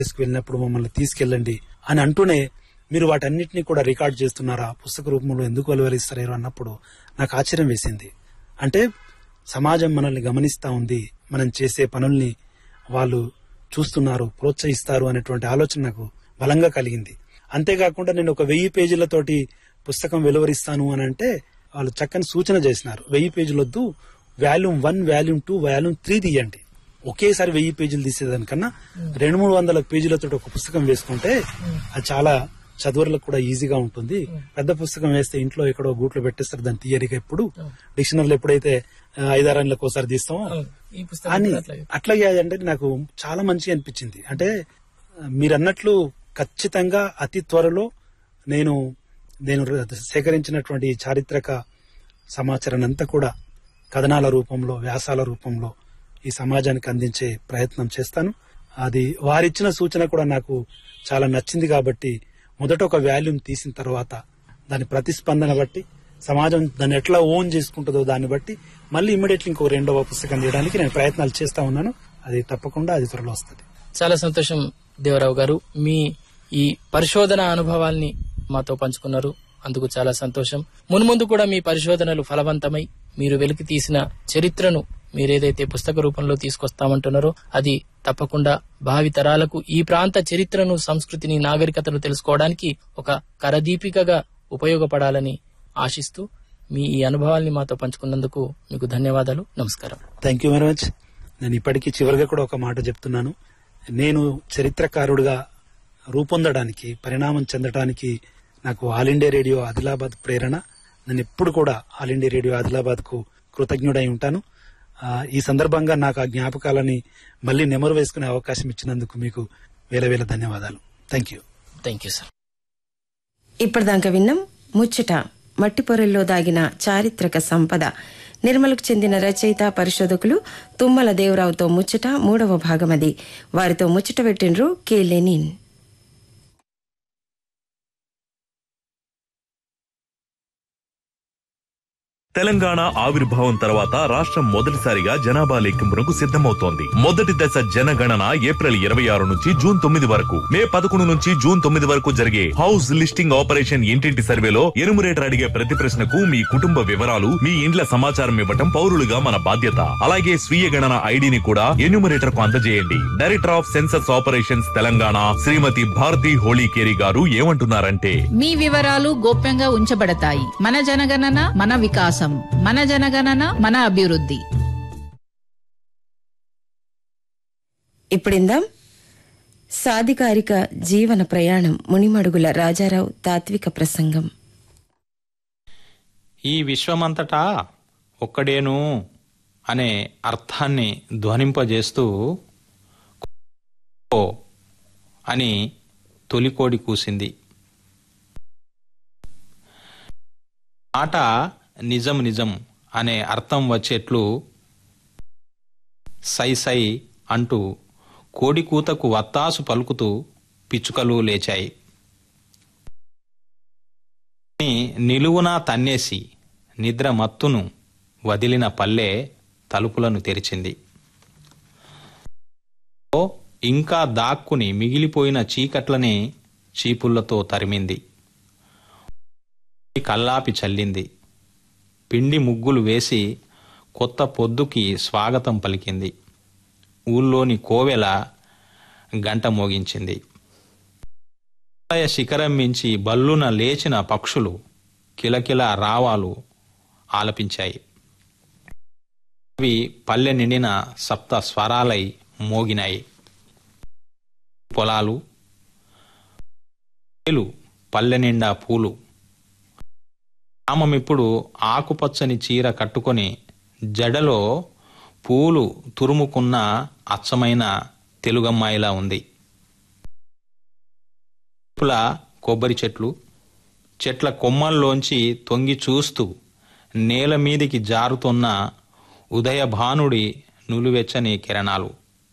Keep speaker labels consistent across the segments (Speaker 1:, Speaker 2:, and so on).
Speaker 1: వెళ్ళినప్పుడు మమ్మల్ని తీసుకెళ్ళండి అని అంటూనే మీరు వాటన్నిటిని కూడా రికార్డ్ చేస్తున్నారా పుస్తక రూపంలో ఎందుకు వెలువరిస్తారు అన్నప్పుడు నాకు ఆశ్చర్యం వేసింది అంటే సమాజం మనల్ని గమనిస్తా ఉంది మనం చేసే పనుల్ని వాళ్ళు చూస్తున్నారు ప్రోత్సహిస్తారు అనేటువంటి ఆలోచన నాకు బలంగా కలిగింది అంతేకాకుండా నేను ఒక వెయ్యి పేజీలతోటి పుస్తకం వెలువరిస్తాను అని అంటే వాళ్ళు చక్కని సూచన చేసినారు వెయ్యి పేజీలు వద్దు volume one volume two volume three తీయండి ఒకేసారి వెయ్యి పేజీలు తీసేదానికన్నా రెండు మూడు వందల పేజీలతో ఒక పుస్తకం వేసుకుంటే అది చాలా చదువులకు కూడా ఈజీగా ఉంటుంది పెద్ద పుస్తకం వేస్తే ఇంట్లో ఎక్కడో గూట్లో పెట్టేస్తారు దాని థియరీగా ఎప్పుడు డిక్షనరీలో ఎప్పుడైతే ఆ, ఐదారేళ్ళకి ఒకసారి తీస్తామో
Speaker 2: ఈ పుస్తకం
Speaker 1: అని
Speaker 2: కూడా అట్లాగే.
Speaker 1: అట్లాగే అంటే నాకు చాలా మంచి అనిపించింది అంటే ఆ, మీరు అన్నట్లు ఖచ్చితంగా అతి త్వరలో నేను నేను సేకరించినటువంటి ఈ చారిత్రక సమాచారాన్ని అంతా కూడా కథనాల రూపంలో వ్యాసాల రూపంలో ఈ సమాజానికి అందించే ప్రయత్నం చేస్తాను అది వారిచ్చిన సూచన కూడా నాకు చాలా నచ్చింది కాబట్టి మొదట ఒక వాల్యూమ్ తీసిన తర్వాత దాని ప్రతిస్పందన బట్టి సమాజం దాన్ని ఎట్లా ఓన్ చేసుకుంటుందో దాన్ని బట్టి మళ్ళీ ఇమ్మీడియట్లీ ఇంకో రెండవ పుస్తకం తీయడానికి నేను ప్రయత్నాలు చేస్తా ఉన్నాను అది తప్పకుండా అది త్వరలో వస్తుంది
Speaker 2: చాలా సంతోషం దేవరావు గారు మీ ఈ పరిశోధన అనుభవాల్ని మాతో పంచుకున్నారు అందుకు చాలా సంతోషం మున్ముందు కూడా మీ పరిశోధనలు ఫలవంతమై మీరు వెలికి తీసిన చరిత్రను మీరేదైతే పుస్తక రూపంలో తీసుకొస్తామంటున్నారో అది తప్పకుండా భావి తరాలకు ఈ ప్రాంత చరిత్రను సంస్కృతిని నాగరికతను తెలుసుకోవడానికి ఒక కరదీపికగా ఉపయోగపడాలని ఆశిస్తూ మీ ఈ అనుభవాల్ని మాతో పంచుకున్నందుకు మీకు ధన్యవాదాలు నమస్కారం
Speaker 1: థ్యాంక్ యూ వెరీ మచ్ నేను ఇప్పటికీ చివరిగా కూడా ఒక మాట చెప్తున్నాను నేను చరిత్రకారుడిగా రూపొందడానికి పరిణామం చెందడానికి నాకు ఆల్ ఇండియా రేడియో ఆదిలాబాద్ ప్రేరణ నేను ఎప్పుడు కూడా ఆల్ ఇండియా రేడియో ఆదిలాబాద్ కు కృతజ్ఞుడై ఉంటాను ఆ, ఈ సందర్భంగా నాకు ఆ జ్ఞాపకాలని మళ్ళీ నెమరు వేసుకునే అవకాశం ఇచ్చినందుకు మీకు వేల వేల ధన్యవాదాలు thank you
Speaker 2: thank you sir
Speaker 3: ఇప్పటిదాకా విన్నాం ముచ్చట మట్టి పొరల్లో దాగిన చారిత్రక సంపద నిర్మలకు చెందిన రచయిత పరిశోధకులు తుమ్మల దేవరావుతో ముచ్చట మూడవ భాగమది వారితో ముచ్చట పెట్టినరు కె లెనిన్
Speaker 4: తెలంగాణ ఆవిర్భావం తర్వాత రాష్ట్రం మొదటిసారిగా జనాభా లెక్కింపునకు సిద్ధమవుతోంది మొదటి దశ జనగణన ఏప్రిల్ ఇరవై ఆరు నుంచి జూన్ తొమ్మిది వరకు మే పదకొండు నుంచి జూన్ తొమ్మిది వరకు జరిగే హౌస్ లిస్టింగ్ ఆపరేషన్ ఇంటింటి సర్వేలో ఎనుమరేటర్ అడిగే ప్రతి ప్రశ్నకు మీ కుటుంబ వివరాలు మీ ఇండ్ల సమాచారం ఇవ్వటం పౌరులుగా మన బాధ్యత అలాగే స్వీయ గణన ఐడిని కూడా ఎన్యూమరేటర్ కు అందజేయండి director of census operations Telangana Shrimati Bharati Holikeri garu ఏమంటున్నారంటే
Speaker 5: మీ వివరాలు గోప్యంగా ఉంచబడతాయి మన జనగణన మన వికాసం మన జనగణన మన అభివృద్ధి
Speaker 3: ఇప్పుడిందాం సాధికారిక జీవన ప్రయాణం మునిమడుగుల రాజారావు తాత్విక ప్రసంగం
Speaker 6: ఈ విశ్వమంతటా ఒక్కడేను అనే అర్థాన్ని ధ్వనింపజేస్తూ "కో" అని తొలికోడి కూసింది మాట నిజం నిజం అనే అర్థం వచ్చేట్లు సై సై అంటూ కోడి కూతకు వత్తాసు పలుకుతూ పిచ్చుకలు లేచాయి ని నిలువునా తన్నేసి నిద్ర మత్తును వదిలిన పల్లె తలుపులను తెరిచింది ఓ ఇంకా దాక్కుని మిగిలిపోయిన చీకట్లని చీపుళ్లతో తరిమింది కల్లాపి చల్లింది పిండి ముగ్గులు వేసి కొత్త పొద్దుకి స్వాగతం పలికింది ఊళ్ళోని కోవెల గంట మోగించింది హిమాలయ శిఖరం మించి బల్లున లేచిన పక్షులు కిలకిల రావాలు ఆలపించాయి అవి పల్లె నిండిన సప్త స్వరాలై మోగినాయి పొలాలు పూలు, పల్లె నిండా పూలు గ్రామమిప్పుడు ఆకుపచ్చని చీర కట్టుకొని జడలో పూలు తురుముకున్న అచ్చమైన తెలుగమ్మాయిలా ఉంది వైపులా కొబ్బరి చెట్లు చెట్ల కొమ్మల్లోంచి తొంగి చూస్తూ నేల మీదికి జారుతున్న ఉదయభానుడి నులివెచ్చని కిరణాలు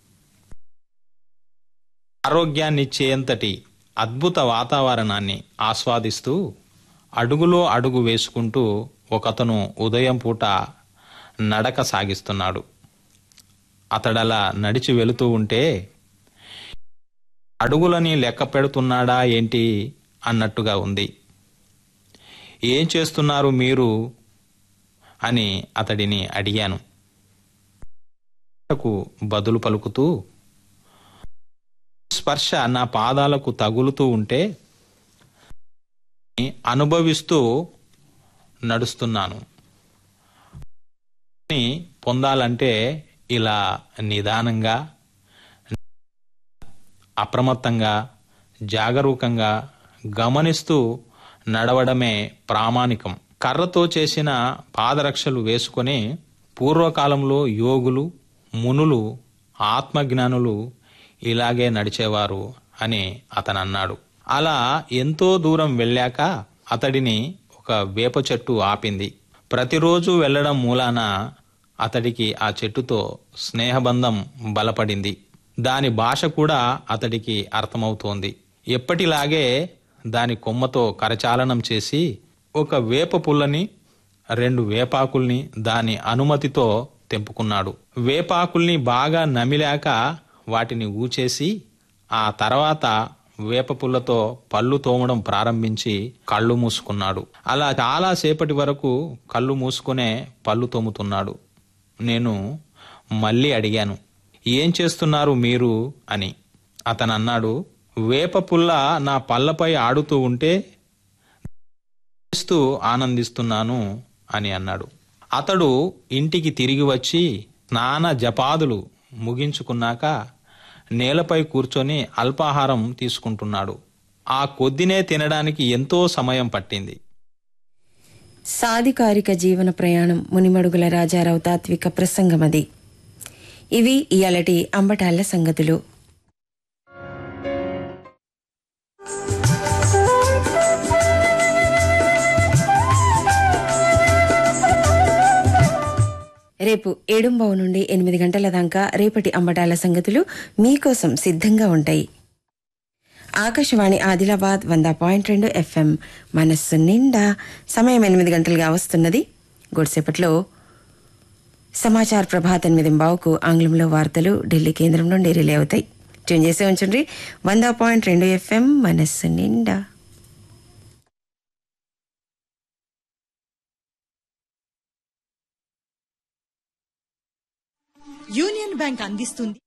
Speaker 6: ఆరోగ్యాన్నిచ్చేంతటి అద్భుత వాతావరణాన్ని ఆస్వాదిస్తూ అడుగులో అడుగు వేసుకుంటూ ఒకతను ఉదయం పూట నడక సాగిస్తున్నాడు అతడలా నడిచి వెళుతూ ఉంటే అడుగులని లెక్క పెడుతున్నాడా ఏంటి అన్నట్టుగా ఉంది ఏం చేస్తున్నారు మీరు అని అతడిని అడిగాను కు బదులు పలుకుతూ స్పర్శ నా పాదాలకు తగులుతూ ఉంటే అనుభవిస్తూ నడుస్తున్నాను ని పొందాలంటే ఇలా నిదానంగా అప్రమత్తంగా జాగరూకంగా గమనిస్తూ నడవడమే ప్రామాణికం కర్రతో చేసిన పాదరక్షలు వేసుకొని పూర్వకాలంలో యోగులు మునులు ఆత్మజ్ఞానులు ఇలాగే నడిచేవారు అని అతను అన్నాడు అలా ఎంతో దూరం వెళ్ళాక అతడిని ఒక వేప చెట్టు ఆపింది ప్రతిరోజు వెళ్ళడం మూలాన అతడికి ఆ చెట్టుతో స్నేహబంధం బలపడింది దాని భాష కూడా అతడికి అర్థమవుతోంది ఎప్పటిలాగే దాని కొమ్మతో కరచాలనం చేసి ఒక వేప పుల్లని రెండు వేపాకుల్ని దాని అనుమతితో తెంపుకున్నాడు వేపాకుల్ని బాగా నమిలాక వాటిని ఊచేసి ఆ తర్వాత వేప పుల్లతో పళ్ళు తోమడం ప్రారంభించి కళ్ళు మూసుకున్నాడు అలా చాలా సేపటి వరకు కళ్ళు మూసుకునే పళ్ళు తోముతున్నాడు నేను మళ్ళీ అడిగాను ఏం చేస్తున్నారు మీరు అని అతను అన్నాడు వేప పుల్ల నా పళ్ళపై ఆడుతూ ఉంటే చూస్తూ ఆనందిస్తున్నాను అని అన్నాడు అతడు ఇంటికి తిరిగి వచ్చి స్నాన జపాదులు ముగించుకున్నాక నేలపై కూర్చొని అల్పాహారం తీసుకుంటున్నాడు ఆ కొద్దినే తినడానికి ఎంతో సమయం పట్టింది
Speaker 3: సాధికారిక జీవన ప్రయాణం మునిమడుగుల రాజారావు తాత్విక ప్రసంగమది ఇవి ఇయాలటి అంబటాళ్ల సంగతులు రేపు ఏడుంబావు నుండి ఎనిమిది గంటల దాకా రేపటి అంబటాల సంగతులు మీకోసం సిద్ధంగా ఉంటాయి ఆకాశవాణి ఆదిలాబాద్ వంద పాయింట్ రెండు ఎఫ్ఎం మనస్సు నిండా సమయం ఎనిమిది గంటలుగా వస్తున్నది గొడిసేపట్లో సమాచార ప్రభాత్ ఎనిమిది బావుకు ఆంగ్లంలో వార్తలు ఢిల్లీ కేంద్రం నుండి రిలే అవుతాయి ట్యూన్ చేసి ఉంచండి వంద పాయింట్ రెండు ఎఫ్ఎం మనస్సు నిండా
Speaker 7: యూనియన్ బ్యాంక్ అందిస్తుంది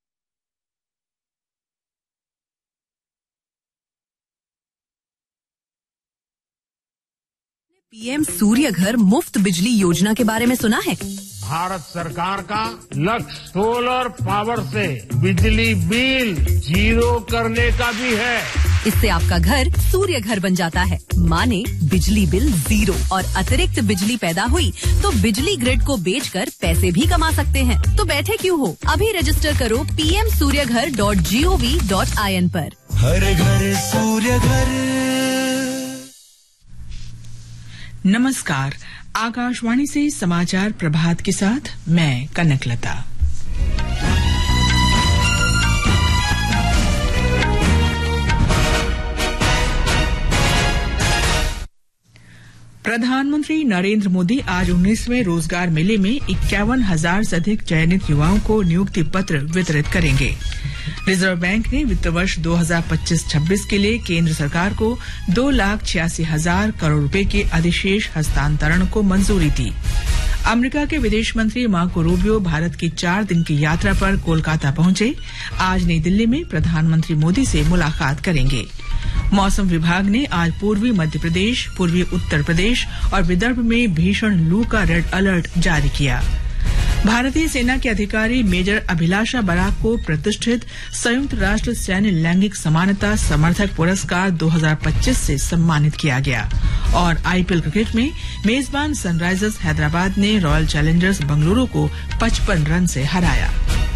Speaker 7: पीएम सूर्य घर मुफ्त बिजली योजना के बारे में सुना है
Speaker 8: भारत सरकार का लक्ष्य सोलर पावर से बिजली बिल जीरो करने का भी है
Speaker 7: इससे आपका घर सूर्य घर बन जाता है माने बिजली बिल जीरो और अतिरिक्त बिजली पैदा हुई तो बिजली ग्रिड को बेचकर पैसे भी कमा सकते हैं तो बैठे क्यों हो अभी रजिस्टर करो PM Surya Ghar dot G O V dot I N पर
Speaker 9: हर घर सूर्य घर
Speaker 10: नमस्कार आकाशवाणी से समाचार प्रभात के साथ मैं कनकलता प्रधानमंत्री नरेंद्र मोदी आज 19वें रोजगार मेले में इक्यावन हजार से अधिक चयनित युवाओं को नियुक्ति पत्र वितरित करेंगे रिजर्व बैंक ने वित्त वर्ष 2025-26 के लिए केंद्र सरकार को दो लाख छियासी हजार करोड़ रुपए के अधिशेष हस्तांतरण को मंजूरी दी अमेरिका के विदेश मंत्री मार्को रूबियो भारत की चार दिन की यात्रा पर कोलकाता पहुंचे आज नई दिल्ली में प्रधानमंत्री मोदी से मुलाकात करेंगे मौसम विभाग ने आज पूर्वी मध्य प्रदेश पूर्वी उत्तर प्रदेश और विदर्भ में भीषण लू का रेड अलर्ट जारी किया भारतीय सेना के अधिकारी मेजर अभिलाषा बराक को प्रतिष्ठित संयुक्त राष्ट्र सैन्य लैंगिक समानता समर्थक पुरस्कार 2025 से सम्मानित किया गया और आईपीएल क्रिकेट में मेजबान सनराइजर्स हैदराबाद ने रॉयल चैलेंजर्स बंगलुरु को 55 रन से हराया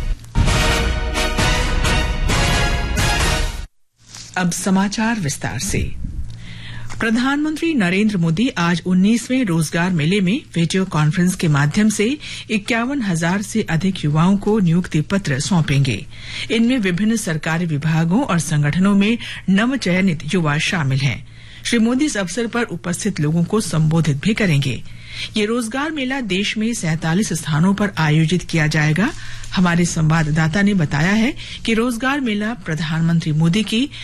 Speaker 10: अब समाचार विस्तार से प्रधानमंत्री नरेंद्र मोदी आज 19वें रोजगार मेले में वीडियो कॉन्फ्रेंस के माध्यम से इक्यावन हजार से अधिक युवाओं को नियुक्ति पत्र सौंपेंगे इनमें विभिन्न सरकारी विभागों और संगठनों में नव चयनित युवा शामिल हैं श्री मोदी इस अवसर पर उपस्थित लोगों को संबोधित भी करेंगे ये रोजगार मेला देश में सैतालीस स्थानों पर आयोजित किया जाएगा हमारे संवाददाता ने बताया है कि रोजगार मेला प्रधानमंत्री मोदी की